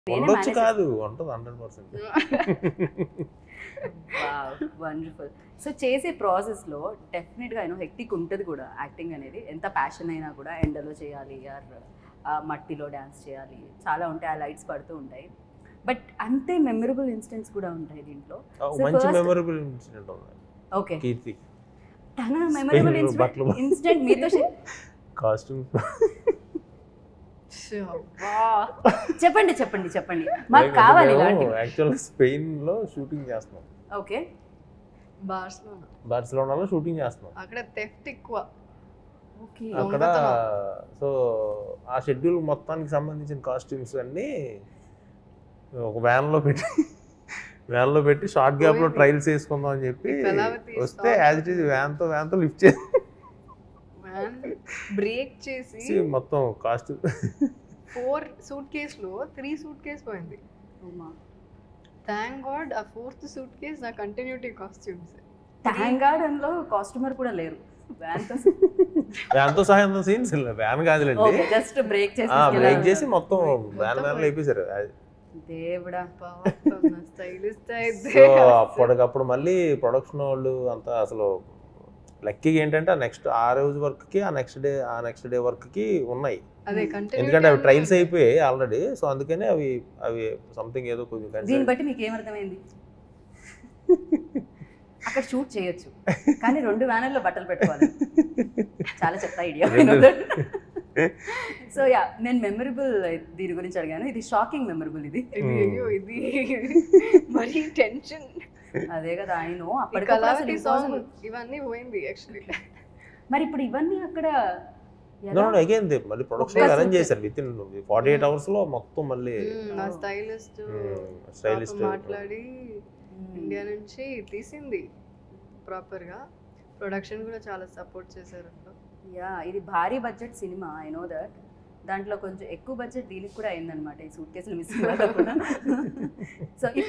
ఉండొచ్చు కాదు ఉంటుంది హండ్రెడ్ పర్సెంట్ వండర్ఫుల్ సో చేసే ప్రాసెస్లో డెఫినెట్గా అయినా హెక్టిక్ ఉంటుంది కూడా యాక్టింగ్ అనేది ఎంత ప్యాషన్ అయినా కూడా ఎండలో చేయాలి ఆర్ మట్టిలో డ్యాన్స్ చేయాలి చాలా ఉంటాయి ఆ లైట్స్ పడుతూ ఉంటాయి బట్ అంతే మెమరబుల్ ఇన్స్టెంట్స్ కూడా ఉంటాయి దీంట్లో So మంచి first- మెమరబుల్ ఇన్సిడెంట్ ఉంది ఓకే కీర్తి తన మెమరబుల్ Spain లో బట్టలు- ఇన్సిడెంట్ మీతో share- కాస్ట్యూమ్ చెప్పండి చెప్పండి చెప్పండి మాకు కావాలి ఇలాంటివి యాక్చువల్ స్పెయిన్ లో షూటింగ్ చేస్తున్నాం ఓకే బార్సిలోనా బార్సిలోనాలో షూటింగ్ చేస్తున్నాం అక్కడ థెఫ్ట్ ఎక్కువ ఓకే అక్కడ దొంగతనం. సో ఆ షెడ్యూల్ మొత్తానికి సంబంధించిన కాస్ట్యూమ్స్ అన్ని ఒక వ్యాన్ లో పెట్టి వ్యాన్ లో పెట్టి షార్ట్ గ్యాప్ లో పోయింది. ట్రయల్స్ వేసుకుందాం అని చెప్పి కళావతి వస్తే stop. As it is van తో వ్యాన్ తో లిఫ్ట్ చేసి మ్యాన్ బ్రేక్ చేసి మొత్తం కాస్ట్యూమ్ ఫోర్ సూట్ కేస్ లో త్రీ సూట్ కేస్ పోయింది థ్యాంక్ గాడ్ ఆ ఫోర్త్ సూట్ కేస్ నా కంటిన్యూటీ కాస్ట్యూమ్స్ తెలంగాణలో కాస్ట్యూమర్ కూడా లేరు వ్యాన్ తో వ్యాన్ తో సహాయం సీన్స్ వ్యాన్ కాదులేండి ఓకే జస్ట్ బ్రేక్ చేసి బ్రేక్ చేసి మొత్తం మొత్తం వ్యాన్ వ్యాన్ లేపేశారు దేవుడా స్టైలిస్ట్ సో అయితే అప్పటికప్పుడు మళ్ళీ ప్రొడక్షన్ వాళ్ళు అంతా అసలు లక్కీగా ఏంటంటే ఆ నెక్స్ట్ ఆ రోజు వర్క్ కి ఆ నెక్స్ట్ డే ఆ నెక్స్ట్ డే వర్క్ కి ఉన్నాయి అదే ఎందుకంటే అవి ట్రయల్స్ కంటిన్యూ అయిపోయాయి ఆల్రెడీ సో అందుకనే అవి అవి సంథింగ్ ఏదో కొంచెం దీన్ని consent- బట్టి మీకు ఏమర్థమైంది అక్కడ షూట్ చేయొచ్చు కానీ రెండు వ్యానర్లో బట్టలు పెట్టుకోవాలి చాలా చెత్త ఐడియా సో యా నేను మెమరబుల్ దీని గురించి అడిగాను ఇది షాకింగ్ మెమరబుల్ ఇది ఇది అయ్యో ఇది మరీ టెన్షన్ అదే కదా ఐ నో కళావతి సాంగ్ అప్పటికి ఇవన్నీ పోయింది యాక్చువల్లీ మరి ఇప్పుడు ఇవన్నీ అక్కడ No, no, again they మళ్ళీ ప్రొడక్షన్ ఒకే అరేంజ్ suit. చేశారు within forty eight hours లో మొత్తం మళ్ళీ నా స్టైలిస్ట్ స్టైలిస్ట్ మాట్లాడి ఇండియా నుంచి తీసింది ప్రాపర్ గా ప్రొడక్షన్ కూడా చాలా సపోర్ట్ చేశారు అందులో యా ఇది భారీ budget cinema I know that దాంట్లో కొంచెం ఎక్కువ బడ్జెట్ దీనికి కూడా అయిందనమాట ఈ సూట్ కేసులు మిస్ కూడా సో